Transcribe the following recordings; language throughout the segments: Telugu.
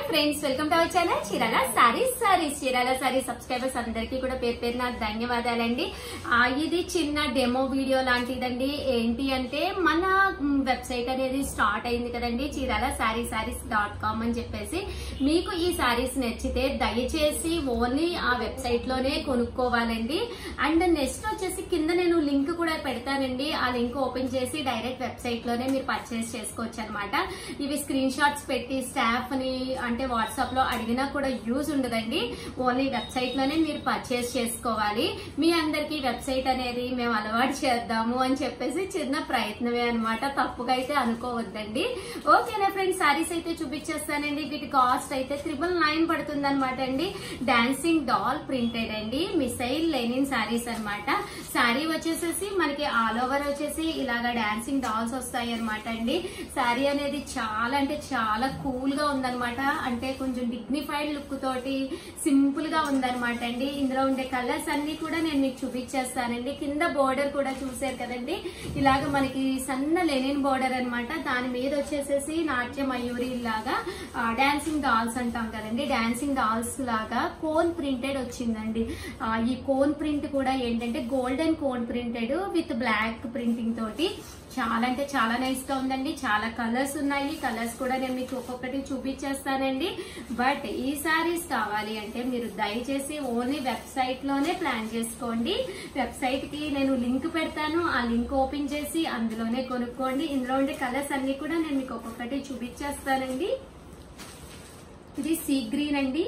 friends welcome to our channel Chirala saris saris Chirala saris subscribers అందరికీ కూడా పేరు పేరున ధన్యవాదాలండి ఆ, ఇది చిన్న డెమో వీడియో లాంటిదండి ఏంటి అంటే మన వెబ్సైట్ అనేది స్టార్ట్ అయింది కదండి Chirala sorry saris dot com అని చెప్పేసి మీకు ఈ సారీస్ నచ్చితే దయచేసి ఓన్లీ ఆ వెబ్సైట్ లోనే కొనుక్కోవాలండి అండ్ నెక్స్ట్ వచ్చేసి కింద నేను లింక్ కూడా పెడతానండి ఆ లింక్ ఓపెన్ చేసి డైరెక్ట్ వెబ్సైట్ లోనే మీరు పర్చేస్ చేసుకోవచ్చు అనమాట ఇవి స్క్రీన్ షాట్స్ పెట్టి స్టాఫ్ ని అంటే వాట్సాప్ లో అడిగినా కూడా యూజ్ ఉండదండి ఓన్లీ వెబ్సైట్ లోనే మీరు పర్చేస్ చేసుకోవాలి మీ అందరికి వెబ్సైట్ అనేది మేము అలవాటు చేద్దాము అని చెప్పేసి చిన్న ప్రయత్నమే అనమాట తప్పుగా అయితే అనుకోవద్దండి ఓకేనా ఫ్రెండ్స్ సారీస్ అయితే చూపించేస్తానండి వీటి కాస్ట్ అయితే త్రిబుల్ నైన్ పడుతుంది అనమాట అండి డాన్సింగ్ డాల్ ప్రింటెడ్ అండి మిసైల్ లెనిన్ సారీస్ అన్నమాట సారీ వచ్చేసేసి మనకి ఆల్ ఓవర్ వచ్చేసి ఇలాగా డాన్సింగ్ డాల్స్ వస్తాయి అనమాట అండి సారీ అనేది చాలా అంటే చాలా కూల్ గా ఉందన్నమాట అంటే కొంచెం డిగ్నిఫైడ్ లుక్ తోటి సింపుల్ గా ఉందన్నమాట అండి ఇందులో ఉండే కలర్స్ అన్ని కూడా నేను మీకు చూపించేస్తానండి కింద బోర్డర్ కూడా చూసారు కదండి ఇలాగ మనకి సన్న లెనిన్ బోర్డర్ అన్నమాట దాని మీద వచ్చేసేసి నాట్య మయూరి లాగా డాన్సింగ్ డాల్స్ అంటాం కదండి డాన్సింగ్ డాల్స్ లాగా కోన్ ప్రింటెడ్ వచ్చిందండి ఆ, ఈ కోన్ ప్రింట్ కూడా ఏంటంటే golden cone printed with black printing తోటి చాలా అంటే చాలా నైస్ గా ఉందండి చాలా కలర్స్ ఉన్నాయి కలర్స్ కూడా నేను మీకు ఒక్కొక్కటి చూపించేస్తానండి బట్ ఈ సారీస్ కావాలి అంటే మీరు దయచేసి ఓన్లీ వెబ్సైట్ లోనే ప్లాన్ చేసుకోండి వెబ్సైట్ కి నేను లింక్ పెడతాను ఆ లింక్ ఓపెన్ చేసి అందులోనే కొనుక్కోండి ఇందులో ఉండే కలర్స్ అన్ని కూడా నేను మీకు ఒక్కొక్కటి చూపించేస్తానండి ఇది సీ గ్రీన్ అండి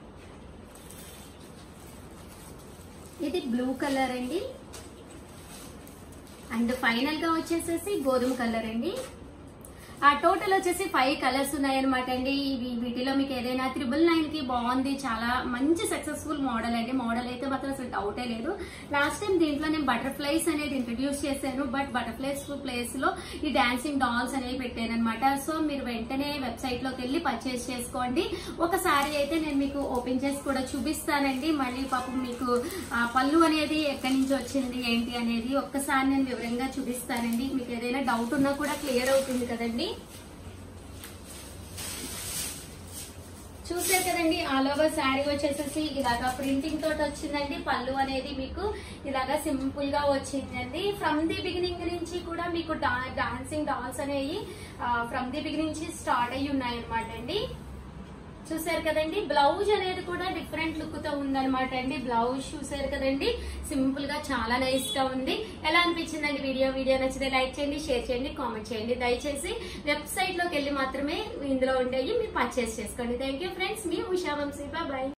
ఇది బ్లూ కలర్ అండి అండ్ ఫైనల్ గా వచ్చేసేసి గోధుమ కలర్ అండి ఆ టోటల్ వచ్చేసి ఫైవ్ కలర్స్ ఉన్నాయన్నమాట అండి ఇవి వీటిలో మీకు ఏదైనా త్రిబుల్ నైన్ కి బాగుంది చాలా మంచి సక్సెస్ఫుల్ మోడల్ అండి మోడల్ అయితే మాత్రం అసలు డౌటే లేదు లాస్ట్ టైం దీంట్లో నేను బటర్ఫ్లైస్ అనేది ఇంట్రడ్యూస్ చేశాను బట్ బటర్ఫ్లైస్ ప్లేస్ లో ఈ డాన్సింగ్ డాల్స్ అనేవి పెట్టాను అనమాట సో మీరు వెంటనే వెబ్సైట్ లోకి వెళ్ళి పర్చేస్ చేసుకోండి ఒక సారీ అయితే నేను మీకు ఓపెన్ చేసి కూడా చూపిస్తానండి మళ్ళీ పాపం మీకు ఆ, పళ్ళు అనేది ఎక్కడి నుంచి వచ్చింది ఏంటి అనేది ఒక్కసారి నేను వివరంగా చూపిస్తానండి మీకు ఏదైనా డౌట్ ఉన్నా కూడా క్లియర్ అవుతుంది కదండి చూసారు కదండి ఆల్ ఓవర్ శారీ వచ్చేసేసి ఇలాగా ప్రింటింగ్ తోటి వచ్చిందండి పళ్ళు అనేది మీకు ఇలాగా సింపుల్ గా వచ్చిందండి ఫ్రమ్ ది బిగినింగ్ నుంచి కూడా మీకు డాన్సింగ్ డాల్స్ అనేవి ఫ్రమ్ ది బిగినింగ్ నుంచి స్టార్ట్ అయ్యి ఉన్నాయి అనమాట అండి చూసారు కదండి బ్లౌజ్ అనేది కూడా డిఫరెంట్ లుక్ తో ఉందన్నమాట అండి బ్లౌజ్ చూసారు కదండి సింపుల్ గా చాలా నైస్ గా ఉంది ఎలా అనిపించిందండి వీడియో వీడియో నచ్చితే లైక్ చేయండి షేర్ చేయండి కామెంట్ చేయండి దయచేసి వెబ్సైట్ లోకి వెళ్ళి మాత్రమే ఇందులో ఉండేవి మీరు పర్చేస్ చేసుకోండి థ్యాంక్ యూ ఫ్రెండ్స్ మీ ఉషా వంశీ బాయ్